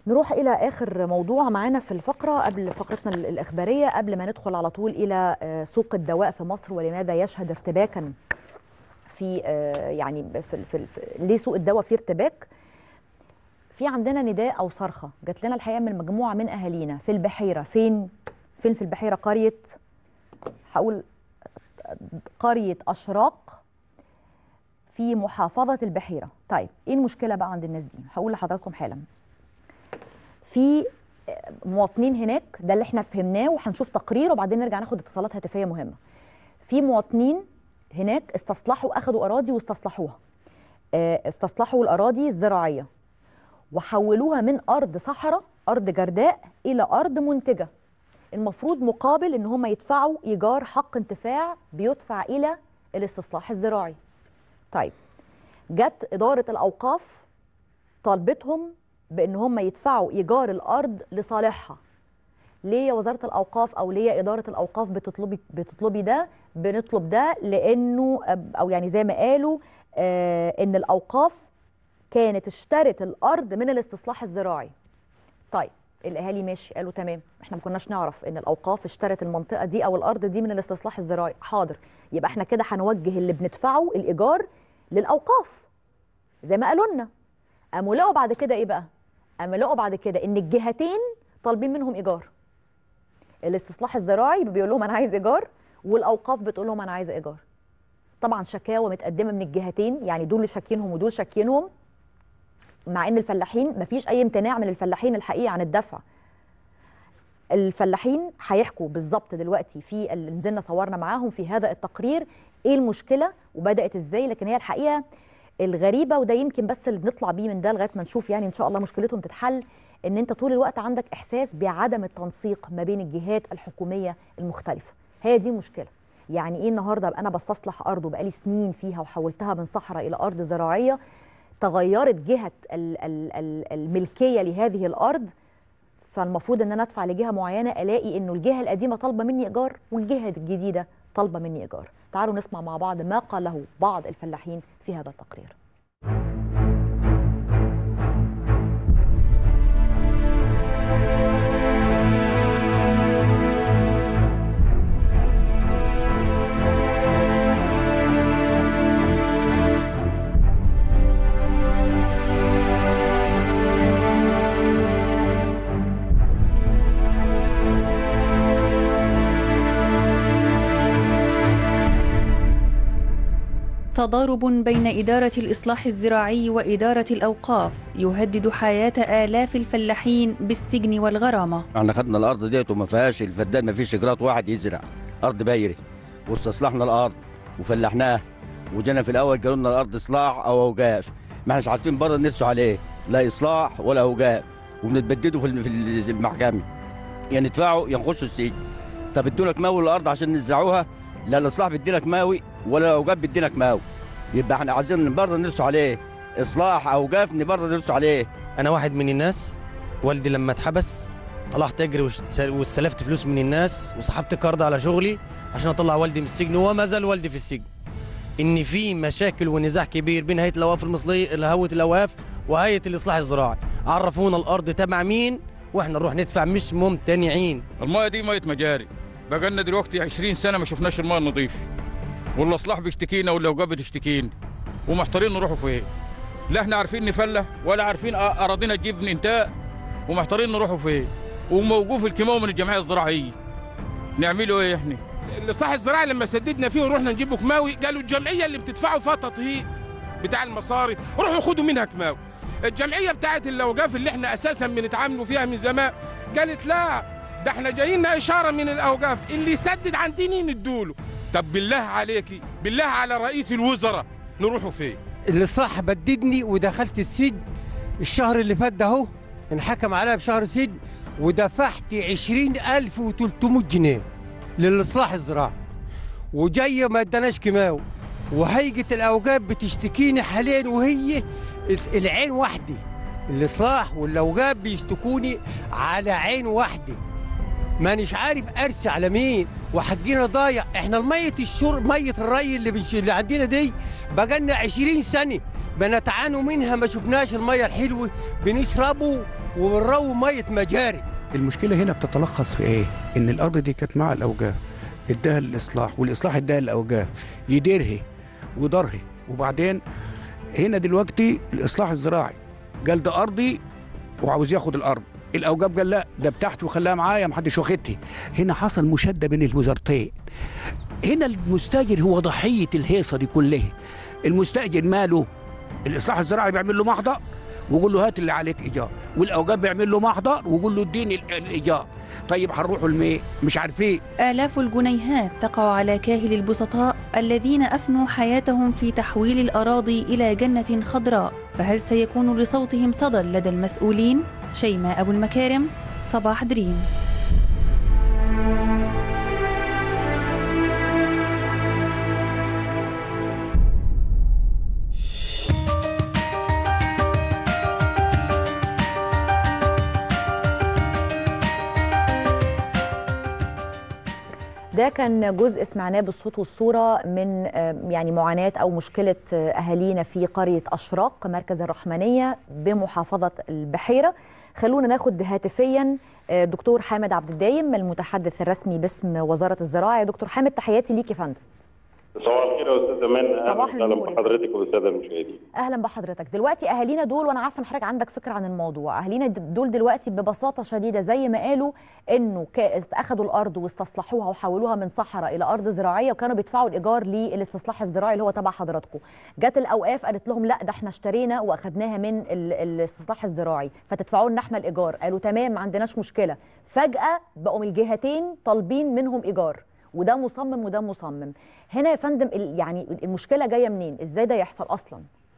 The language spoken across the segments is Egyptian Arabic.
نروح الى اخر موضوع معانا في الفقره قبل فقرتنا ال- الاخباريه قبل ما ندخل على طول الى آه، سوق الدواء في مصر ولماذا يشهد ارتباكا في آه، يعني في, في, في ليه سوق الدواء فيه ارتباك في عندنا نداء او صرخه جات لنا الحقيقه من مجموعه من اهالينا في البحيره فين فين في البحيره قريه هقول قريه اشراق في محافظه البحيره طيب ايه المشكله بقى عند الناس دي هقول لحضراتكم حالا في مواطنين هناك ده اللي احنا فهمناه وهنشوف تقرير وبعدين نرجع ناخد اتصالات هاتفيه مهمه في مواطنين هناك استصلحوا اخذوا اراضي واستصلحوها آه، استصلحوا الاراضي الزراعيه وحولوها من ارض صحراء ارض جرداء الى ارض منتجه المفروض مقابل ان هم يدفعوا ايجار حق انتفاع بيدفع الى الاستصلاح الزراعي طيب جت اداره الاوقاف طالبتهم بان هم يدفعوا ايجار الارض لصالحها ليه يا وزاره الاوقاف او ليه يا اداره الاوقاف بتطلبي بتطلبي ده بنطلب ده لانه او يعني زي ما قالوا آه ان الاوقاف كانت اشترت الارض من الاستصلاح الزراعي طيب الاهالي ماشي قالوا تمام احنا ما كناش نعرف ان الاوقاف اشترت المنطقه دي او الارض دي من الاستصلاح الزراعي حاضر يبقى احنا كده هنوجه اللي بندفعه الايجار للاوقاف زي ما قالوا لنا قاموا لقوا بعد كده ايه بقى قاموا لقوا بعد كده ان الجهتين طالبين منهم ايجار الاستصلاح الزراعي بيقول لهم انا عايز ايجار والاوقاف بتقول لهم انا عايزه ايجار طبعا شكاوى متقدمه من الجهتين يعني دول شاكينهم ودول شاكينهم مع ان الفلاحين مفيش اي امتناع من الفلاحين الحقيقه عن الدفع الفلاحين هيحكوا بالظبط دلوقتي في اللي نزلنا صورنا معاهم في هذا التقرير ايه المشكله وبدات ازاي لكن هي الحقيقه الغريبه وده يمكن بس اللي بنطلع بيه من ده لغايه ما نشوف يعني ان شاء الله مشكلتهم تتحل ان انت طول الوقت عندك احساس بعدم التنسيق ما بين الجهات الحكوميه المختلفه هي دي مشكله يعني ايه النهارده ابقى انا بستصلح ارض وبقالي سنين فيها وحولتها من صحراء الى ارض زراعيه تغيرت جهه ال- ال- ال- الملكيه لهذه الارض فالمفروض ان انا ادفع لجهه معينه الاقي انه الجهه القديمه طالبه مني ايجار والجهه الجديده طالبه مني ايجار تعالوا نسمع مع بعض ما قاله بعض الفلاحين في هذا التقرير تضارب بين إدارة الإصلاح الزراعي وإدارة الأوقاف يهدد حياة آلاف الفلاحين بالسجن والغرامة احنا خدنا الارض ديت وما فيهاش الفدان ما فيش اجراءات واحد يزرع ارض بايره واستصلحنا الارض وفلحناها وجينا في الاول قالوا لنا الارض اصلاح او اوقاف ما احناش عارفين بره نرسوا عليه لا اصلاح ولا اوقاف وبنتبددوا في الم- في المحكمه يا ندفعوا يا نخشوا السجن طب ادوا لك ماوي الارض عشان نزرعوها لا الاصلاح بيدي لك ماوي ولا الاوقاف بيدي لك ماوي يبقى احنا عايزين بره نرسوا عليه اصلاح اوقاف بره نرسوا عليه انا واحد من الناس والدي لما اتحبس طلعت اجري واشت- واستلفت فلوس من الناس وسحبت كارد على شغلي عشان اطلع والدي من السجن وما زال والدي في السجن ان في مشاكل ونزاع كبير بين هيئه الاوقاف المصريه هيئه الاوقاف وهيئه الاصلاح الزراعي عرفونا الارض تبع مين واحنا نروح ندفع مش ممتنعين المايه دي ميه مجاري بقى لنا دلوقتي 20 سنه ما شفناش المايه النظيفه والاصلاح بيشتكينا والاوقاف بتشتكينا ومحتارين نروحوا فين لا احنا عارفين نفله ولا عارفين أ- اراضينا تجيب انتاج ومحتارين نروحوا فين وموقوف الكيماوي من الجمعيه الزراعيه نعملوا ايه احنا الاصلاح الزراعي لما سددنا فيه ورحنا نجيبه كماوي قالوا الجمعيه اللي بتدفعوا فيها تطهير بتاع المصاري روحوا خدوا منها كماوي الجمعيه بتاعت الاوقاف اللي احنا اساسا بنتعاملوا فيها من زمان قالت لا ده احنا جايين اشاره من الاوقاف اللي يسدد عندنا ندوله طب بالله عليكي بالله على رئيس الوزراء نروحوا فين الاصلاح بددني ودخلت السجن الشهر اللي فات ده اهو انحكم عليا بشهر سجن ودفعت عشرين ألف وتلتمية جنيه للإصلاح الزراعي وجاية ما اداناش كيماوي وهيئة الأوقاف بتشتكيني حاليا وهي العين واحدة الإصلاح والأوقاف بيشتكوني على عين واحدة مانيش عارف ارسي على مين وحقنا ضايع احنا المية الشرب مية الري اللي, بنش... اللي عندنا دي بقالنا 20 سنة بنتعانوا منها ما شفناش الميه الحلوه بنشربه وبنروي ميه مجاري المشكله هنا بتتلخص في ايه ان الارض دي كانت مع الاوجاع اداها الاصلاح والاصلاح اداها الاوجاع يديرها ودارها وبعدين هنا دلوقتي الاصلاح الزراعي قال ده ارضي وعاوز ياخد الارض الاوجاب قال لا ده بتاعتي وخلاها معايا محدش واخدتي هنا حصل مشاده بين الوزارتين هنا المستاجر هو ضحيه الهيصه دي كلها المستاجر ماله الاصلاح الزراعي بيعمل له محضر ويقول له هات اللي عليك ايجار والاوجاب بيعمل له محضر ويقول له اديني ال- الايجار طيب هنروحوا لمين مش عارفين آلاف الجنيهات تقع على كاهل البسطاء الذين أفنوا حياتهم في تحويل الأراضي إلى جنة خضراء فهل سيكون لصوتهم صدى لدى المسؤولين؟ شيماء أبو المكارم صباح دريم ده كان جزء سمعناه بالصوت والصورة من آه، يعني معاناة أو مشكلة آه، أهالينا في قرية أشراق مركز الرحمنية بمحافظة البحيرة خلونا ناخد هاتفيا آه، دكتور حامد عبد الدايم المتحدث الرسمي باسم وزارة الزراعة يا دكتور حامد تحياتي ليك يا فندم صباح الخير يا استاذ امان اهلا صباح وسهلا النور. بحضرتك وبالساده المشاهدين اهلا بحضرتك دلوقتي اهالينا دول وانا عارفه ان حضرتك عندك فكره عن الموضوع اهالينا د- دول دلوقتي ببساطه شديده زي ما قالوا انه كا- است- اخذوا الارض واستصلحوها وحولوها من صحراء الى ارض زراعيه وكانوا بيدفعوا الايجار للاستصلاح الزراعي اللي هو تبع حضراتكم جت الاوقاف قالت لهم لا ده احنا اشترينا واخدناها من ال- الاستصلاح الزراعي فتدفعوا لنا احنا الايجار قالوا تمام ما عندناش مشكله فجاه بقوا من الجهتين طالبين منهم ايجار وده مصمم وده مصمم هنا يا فندم ال- يعني المشكله جايه منين ازاي ده يحصل اصلا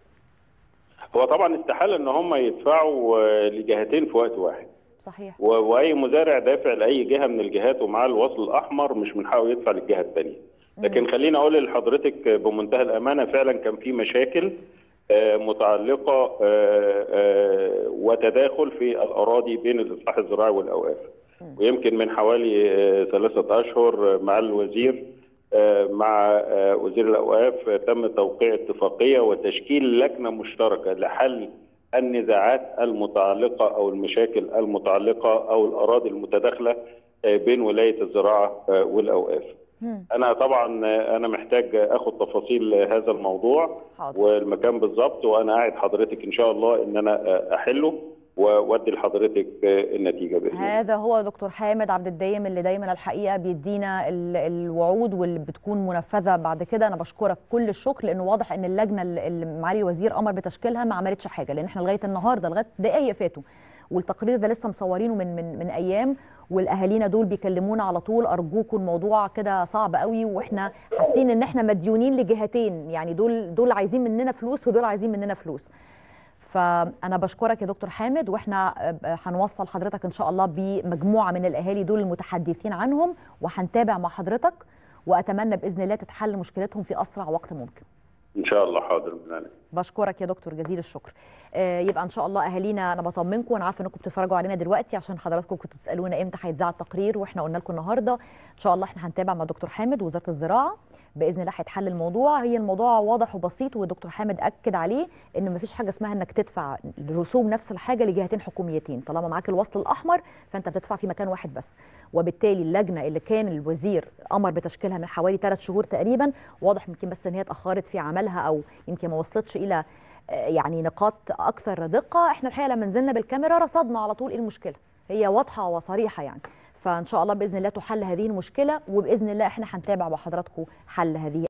هو طبعا استحاله ان هم يدفعوا آه، لجهتين في وقت واحد صحيح و- واي مزارع دافع لاي جهه من الجهات ومعاه الوصل الاحمر مش من حقه يدفع للجهه الثانيه لكن خليني اقول لحضرتك بمنتهى الامانه فعلا كان في مشاكل آه، متعلقه آه، آه، وتداخل في الاراضي بين الاصلاح الزراعي والاوقاف ويمكن من حوالي آه، ثلاثه اشهر آه، مع الوزير آه، مع آه، وزير الاوقاف آه، تم توقيع اتفاقيه وتشكيل لجنه مشتركه لحل النزاعات المتعلقه او المشاكل المتعلقه او الاراضي المتداخله آه، بين ولايه الزراعه آه، والاوقاف. انا طبعا آه، انا محتاج اخد تفاصيل آه، هذا الموضوع حاضر. والمكان بالظبط وانا قاعد حضرتك ان شاء الله ان انا آه، احله وادي لحضرتك آه، النتيجه باذن الله. هذا هو دكتور حامد عبد الدايم اللي دايما الحقيقه بيدينا ال- الوعود واللي بتكون منفذه بعد كده انا بشكرك كل الشكر لانه واضح ان اللجنه اللي اللي معالي الوزير امر بتشكيلها ما عملتش حاجه لان احنا لغايه النهارده لغايه دقائق فاتوا والتقرير ده لسه مصورينه من من من ايام والاهالينا دول بيكلمونا على طول ارجوكم الموضوع كده صعب قوي واحنا حاسين ان احنا مديونين لجهتين يعني دول دول عايزين مننا فلوس ودول عايزين مننا فلوس فانا بشكرك يا دكتور حامد واحنا آه، هنوصل حضرتك ان شاء الله بمجموعه من الاهالي دول المتحدثين عنهم وهنتابع مع حضرتك واتمنى باذن الله تتحل مشكلتهم في اسرع وقت ممكن ان شاء الله حاضر من عينيا. بشكرك يا دكتور جزيل الشكر آه، يبقى ان شاء الله اهالينا انا بطمنكم وانا عارفه انكم بتتفرجوا علينا دلوقتي عشان حضراتكم كنتوا بتسالونا امتى هيتذاع التقرير واحنا قلنا لكم النهارده ان شاء الله احنا هنتابع مع دكتور حامد وزاره الزراعه باذن الله هيتحل الموضوع هي الموضوع واضح وبسيط والدكتور حامد اكد عليه ان مفيش حاجه اسمها انك تدفع رسوم نفس الحاجه لجهتين حكوميتين طالما معاك الوصل الاحمر فانت بتدفع في مكان واحد بس وبالتالي اللجنه اللي كان الوزير امر بتشكيلها من حوالي ثلاث شهور تقريبا واضح يمكن بس ان هي اتاخرت في عملها او يمكن ما وصلتش الى آه، يعني نقاط اكثر دقه احنا الحقيقه لما نزلنا بالكاميرا رصدنا على طول ايه المشكله هي واضحه وصريحه يعني فان شاء الله باذن الله تحل هذه المشكله وباذن الله احنا هنتابع مع حضراتكم حل هذه